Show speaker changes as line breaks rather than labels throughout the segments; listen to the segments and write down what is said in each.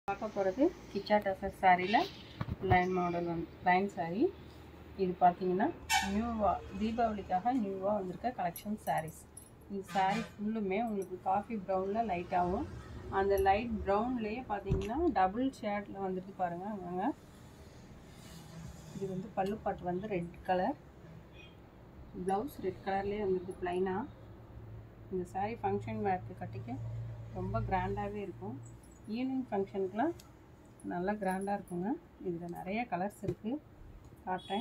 பார்க்க போகிறது கிச்சா டசர் சாரியில் லைன் மாடல் வந்து லைன் சாரி இது பார்த்தீங்கன்னா நியூவாக தீபாவளிக்காக நியூவாக வந்திருக்க கலெக்ஷன் சாரீஸ் இந்த சாரீ ஃபுல்லுமே உங்களுக்கு காஃபி ப்ரௌனில் லைட்டாகவும் அந்த லைட் ப்ரௌன்லேயே பார்த்தீங்கன்னா டபுள் ஷேடில் வந்துட்டு பாருங்கள் அங்கங்க இது வந்து பல்லுப்பாட்டு வந்து ரெட் கலர் ப்ளவுஸ் ரெட் கலர்லேயே வந்துருக்கு ப்ளைனாக இந்த சாரீ ஃபங்க்ஷன் வேர்க்கு கட்டிக்க ரொம்ப கிராண்டாகவே இருக்கும் ஈவினிங் ஃபங்க்ஷனுக்குலாம் நல்லா கிராண்டாக இருக்குங்க இதில் நிறைய கலர்ஸ் இருக்குது காட்டுறேன்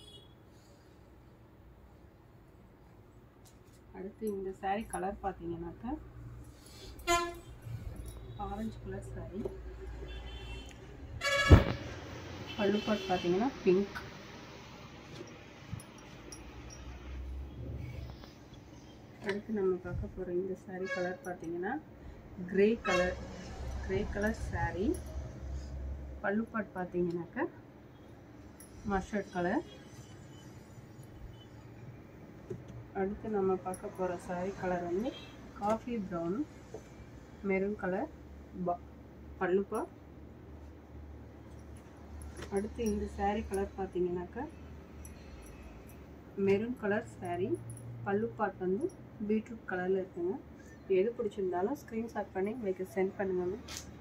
அடுத்து இந்த saree கலர் பார்த்தீங்கன்னாக்கா ஆரஞ்சு கலர் saree பல்லுப்பாட் பார்த்தீங்கன்னா பிங்க் அடுத்து நம்ம பார்க்க போகிற இந்த saree கலர் பார்த்தீங்கன்னா grey colour grey colour saree பல்லுப்பாட் பார்த்தீங்கன்னாக்கா மஸ்டர்ட் கலர் அடுத்து நம்ம பார்க்க போகிற saree கலர் வந்து காஃபி ப்ரௌன் மெரூன் கலர் ப பல்லுப்பா அடுத்து இந்த saree கலர் பார்த்தீங்கன்னாக்கா மெரூன் கலர் saree பல்லுப்பாட் வந்து பீட்ரூட் கலரில் இருக்குங்க எது பிடிச்சிருந்தாலும் ஸ்க்ரீன்ஷாட் பண்ணி எங்களுக்கு சென்ட் பண்ணுங்க